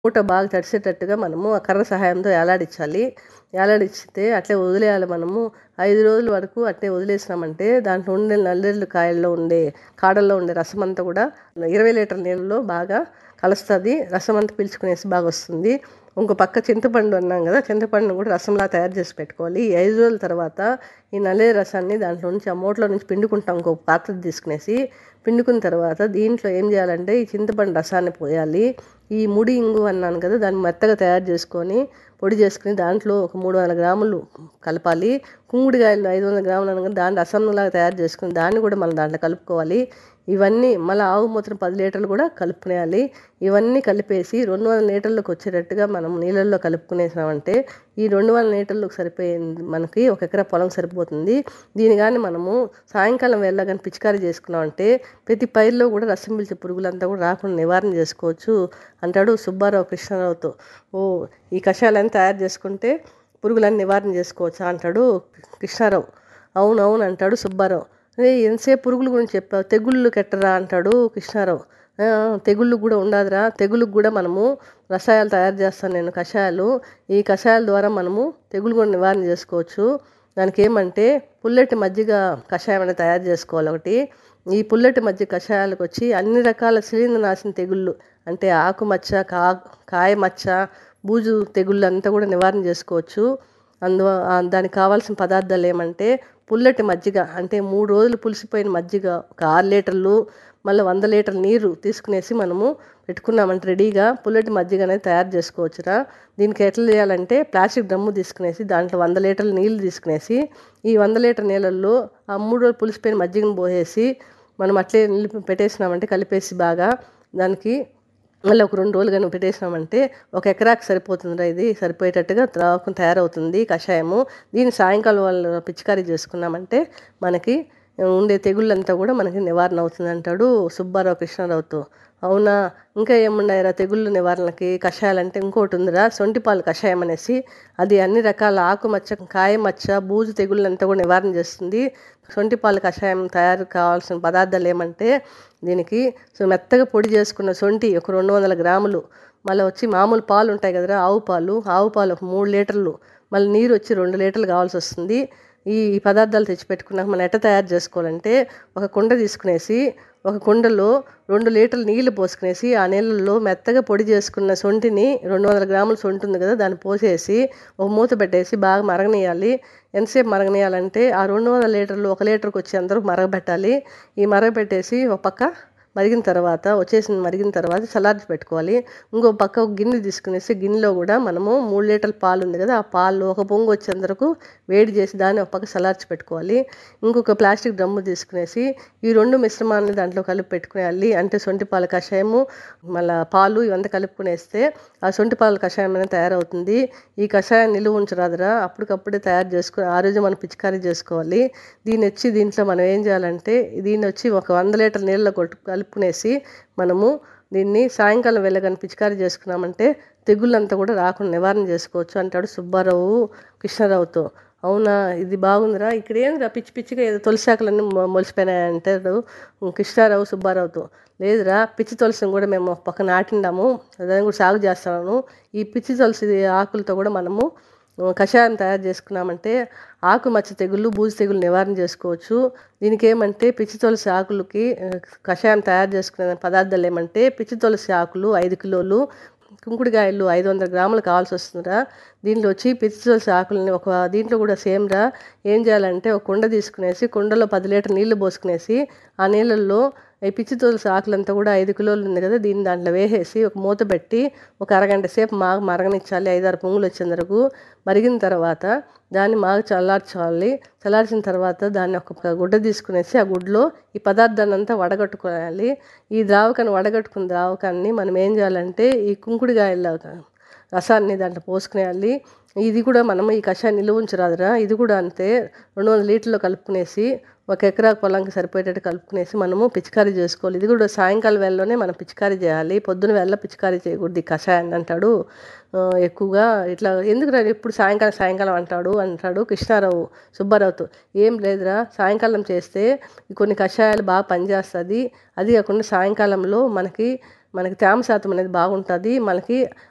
మూట బాగా తడిసేటట్టుగా మనము ఆ కర్ర సహాయంతో వేలాడించాలి వేలాడిచ్చితే అట్లే వదిలేయాలి మనము ఐదు రోజుల వరకు అట్లే వదిలేసినామంటే దాంట్లో ఉండే నల్లేరు కాయల్లో ఉండే కాడల్లో ఉండే రసం అంతా కూడా ఇరవై లీటర్ నీళ్ళలో బాగా కలుస్తుంది రసం అంతా పీల్చుకునేసి బాగా వస్తుంది ఇంకో పక్క చింతపండు అన్నాం కదా చింతపండును కూడా రసంలా తయారు చేసి పెట్టుకోవాలి ఈ ఐదు రోజుల తర్వాత ఈ నల్లేరు రసాన్ని దాంట్లో నుంచి ఆ మూటలో నుంచి పిండుకుంటాం ఇంకో పాత్ర తీసుకునేసి పిండుకున్న తర్వాత దీంట్లో ఏం చేయాలంటే ఈ చింతపండు రసాన్ని పోయాలి ఈ ముడి ఇంగు అన్నాను కదా దాన్ని మెత్తగా తయారు చేసుకొని పొడి చేసుకుని దాంట్లో ఒక మూడు వందల గ్రాములు కలపాలి కుంగుడికాయలు ఐదు వందల గ్రాములు అనగా దాని రసంలాగా తయారు చేసుకుని దాన్ని కూడా మనం దాంట్లో కలుపుకోవాలి ఇవన్నీ మళ్ళీ ఆవు మూత్రం పది లీటర్లు కూడా కలుపుకునేయాలి ఇవన్నీ కలిపేసి రెండు వందల లీటర్లకు వచ్చేటట్టుగా మనం నీళ్ళల్లో కలుపుకునేసామంటే ఈ రెండు వందల లీటర్లకు సరిపోయే మనకి ఒక ఎకరా పొలం సరిపోతుంది దీని కానీ మనము సాయంకాలం వేళ కానీ పిచికారీ చేసుకున్నామంటే ప్రతి పైరులో కూడా రసం పీల్చే పురుగులంతా కూడా రాకుండా నివారణ చేసుకోవచ్చు అంటాడు సుబ్బారావు కృష్ణారావుతో ఓ ఈ కషాయాలన్నీ తయారు చేసుకుంటే పురుగులన్నీ నివారణ చేసుకోవచ్చా అంటాడు కృష్ణారావు అవును అవును అంటాడు సుబ్బారావు అదే ఎంతసేపు పురుగుల గురించి చెప్పావు తెగుళ్ళు కెట్టరా అంటాడు కృష్ణారావు తెగుళ్ళు కూడా ఉండదురా తెగుళ్ళకు కూడా మనము రసాయనాలు తయారు చేస్తాను నేను కషాయాలు ఈ కషాయాల ద్వారా మనము తెగులు కూడా నివారణ చేసుకోవచ్చు దానికి ఏమంటే పుల్లటి మజ్జిగ కషాయం అనేది తయారు చేసుకోవాలి ఒకటి ఈ పుల్లటి మజ్జిగ కషాయాలకు వచ్చి అన్ని రకాల శిలీంద్రనాశన తెగుళ్ళు అంటే ఆకుమచ్చ కా కాయ మచ్చ బూజు తెగుళ్ళు అంతా కూడా నివారణ చేసుకోవచ్చు అందు దానికి కావాల్సిన పదార్థాలు ఏమంటే పుల్లటి మజ్జిగ అంటే మూడు రోజులు పులిసిపోయిన మజ్జిగ ఒక ఆరు లీటర్లు మళ్ళీ వంద లీటర్ల నీరు తీసుకునేసి మనము పెట్టుకున్నామంటే రెడీగా పుల్లటి మజ్జిగ అనేది తయారు చేసుకోవచ్చురా దీనికి ఎట్లా చేయాలంటే ప్లాస్టిక్ డ్రమ్ము తీసుకునేసి దాంట్లో వంద లీటర్ల నీళ్ళు తీసుకునేసి ఈ వంద లీటర్ నీళ్ళల్లో ఆ మూడు రోజులు పులిసిపోయిన మజ్జిగను పోసేసి మనం అట్లే నిలిపి పెట్టేసినామంటే కలిపేసి బాగా దానికి మళ్ళీ ఒక రెండు రోజులు కానీ పెట్టేసినామంటే ఒక ఎకరాకి సరిపోతుందిరా ఇది సరిపోయేటట్టుగా ద్రావకం తయారవుతుంది కషాయము దీన్ని సాయంకాలం వాళ్ళు పిచికారీ చేసుకున్నామంటే మనకి ఉండే తెగుళ్ళంతా కూడా మనకి నివారణ అవుతుంది అంటాడు సుబ్బారావు కృష్ణారావుతో అవునా ఇంకా ఏమున్నాయిరా తెగుళ్ళు నివారణకి కషాయాలంటే ఇంకోటి ఉందిరా సొంటిపాలు కషాయం అనేసి అది అన్ని రకాల ఆకుమచ్చ కాయ మచ్చ బూజు తెగుళ్ళంతా కూడా నివారణ చేస్తుంది సొంటిపాలు కషాయం తయారు కావాల్సిన పదార్థాలు ఏమంటే దీనికి సో మెత్తగా పొడి చేసుకున్న సొంటి ఒక రెండు వందల గ్రాములు మళ్ళీ వచ్చి మామూలు పాలు ఉంటాయి కదరా ఆవు పాలు ఆవు పాలు ఒక మూడు లీటర్లు మళ్ళీ నీరు వచ్చి రెండు లీటర్లు కావాల్సి వస్తుంది ఈ పదార్థాలు తెచ్చిపెట్టుకున్నాక మనం ఎట్ట తయారు చేసుకోవాలంటే ఒక కుండ తీసుకునేసి ఒక కుండలో రెండు లీటర్లు నీళ్లు పోసుకునేసి ఆ నీళ్ళల్లో మెత్తగా పొడి చేసుకున్న సొంటిని రెండు వందల గ్రాముల సొంటి ఉంది కదా దాన్ని పోసేసి ఒక మూత పెట్టేసి బాగా మరగనీయాలి ఎంతసేపు మరగనీయాలంటే ఆ రెండు వందల లీటర్లు ఒక లీటర్కి వచ్చేంతవరకు మరగబెట్టాలి ఈ మరగబెట్టేసి ఒక పక్క మరిగిన తర్వాత వచ్చేసిన మరిగిన తర్వాత చల్లార్చి పెట్టుకోవాలి ఇంకో పక్క ఒక గిన్నె తీసుకునేసి గిన్నెలో కూడా మనము మూడు లీటర్ల పాలు ఉంది కదా ఆ పాలు ఒక పొంగు వచ్చేంతవరకు వేడి చేసి దాన్ని ఒక పక్క చల్లార్చి పెట్టుకోవాలి ఇంకొక ప్లాస్టిక్ డ్రమ్ము తీసుకునేసి ఈ రెండు మిశ్రమాన్ని దాంట్లో కలిపి పెట్టుకునేయాలి అంటే సొంటి పాల కషాయము మళ్ళీ పాలు ఇవంతా కలుపుకునేస్తే ఆ సొంటి పాల కషాయం అనేది తయారవుతుంది ఈ కషాయం నిలువ ఉంచరాదురా అప్పటికప్పుడే తయారు చేసుకుని ఆ రోజు మనం పిచికారీ చేసుకోవాలి దీన్ని వచ్చి దీంట్లో మనం ఏం చేయాలంటే దీన్ని వచ్చి ఒక వంద లీటర్ నీళ్ళలో కొట్టు కలుపుకునేసి మనము దీన్ని సాయంకాలం వెళ్ళగానే పిచికారీ చేసుకున్నామంటే తెగుళ్ళంతా కూడా రాకుండా నివారణ చేసుకోవచ్చు అంటాడు సుబ్బారావు కృష్ణారావుతో అవునా ఇది బాగుందిరా ఇక్కడ ఏందిరా పిచ్చి పిచ్చిగా ఏదో తులసాకులన్నీ మొలిసిపోయినాయి అంటాడు కృష్ణారావు సుబ్బారావుతో లేదురా పిచ్చి తులసిని కూడా మేము పక్క నాటిండాము దాన్ని కూడా సాగు చేస్తున్నాను ఈ పిచ్చి తులసి ఆకులతో కూడా మనము కషాయం తయారు చేసుకున్నామంటే ఆకు మచ్చ తెగుళ్ళు బూజు తెగులు నివారణ చేసుకోవచ్చు దీనికి ఏమంటే పిచ్చి తులసి ఆకులకి కషాయం తయారు చేసుకునే పదార్థాలు ఏమంటే పిచ్చి తులసి ఆకులు ఐదు కిలోలు కుంకుడుకాయలు ఐదు వందల గ్రాములు కావాల్సి వస్తుందిరా దీంట్లో వచ్చి పిచ్చి తులసి ఆకులని ఒక దీంట్లో కూడా సేమ్ రా ఏం చేయాలంటే ఒక కుండ తీసుకునేసి కుండలో పది లీటర్ నీళ్లు పోసుకునేసి ఆ నీళ్ళల్లో ఈ పిచ్చి తులసి ఆకులంతా కూడా ఐదు కిలోలు ఉంది కదా దీన్ని దాంట్లో వేసేసి ఒక మూత పెట్టి ఒక అరగంట సేపు మాగ మరగనిచ్చాలి ఐదారు పొంగులు వచ్చేంత వరకు మరిగిన తర్వాత దాన్ని మాగా చల్లార్చాలి చల్లార్చిన తర్వాత దాన్ని ఒక గుడ్డ తీసుకునేసి ఆ గుడ్లో ఈ పదార్థాన్ని అంతా వడగట్టుకోవాలి ఈ ద్రావకాన్ని వడగట్టుకున్న ద్రావకాన్ని మనం ఏం చేయాలంటే ఈ కుంకుడుకాయల రసాన్ని దాంట్లో పోసుకునేయాలి ఇది కూడా మనం ఈ కషాయం నిలువ ఉంచరాదురా ఇది కూడా అంతే రెండు వందల లీటర్లో కలుపుకునేసి ఒక ఎకరా పొలంకి సరిపోయేటట్టు కలుపుకునేసి మనము పిచికారీ చేసుకోవాలి ఇది కూడా సాయంకాలం వేళలోనే మనం పిచికారీ చేయాలి పొద్దున వేళ పిచికారీ చేయకూడదు ఈ కషాయాన్ని అంటాడు ఎక్కువగా ఇట్లా ఎందుకు ఎప్పుడు సాయంకాలం సాయంకాలం అంటాడు అంటాడు కృష్ణారావు సుబ్బారావుతో ఏం లేదురా సాయంకాలం చేస్తే కొన్ని కషాయాలు బాగా పనిచేస్తుంది అది కాకుండా సాయంకాలంలో మనకి మనకి తేమ శాతం అనేది బాగుంటుంది మనకి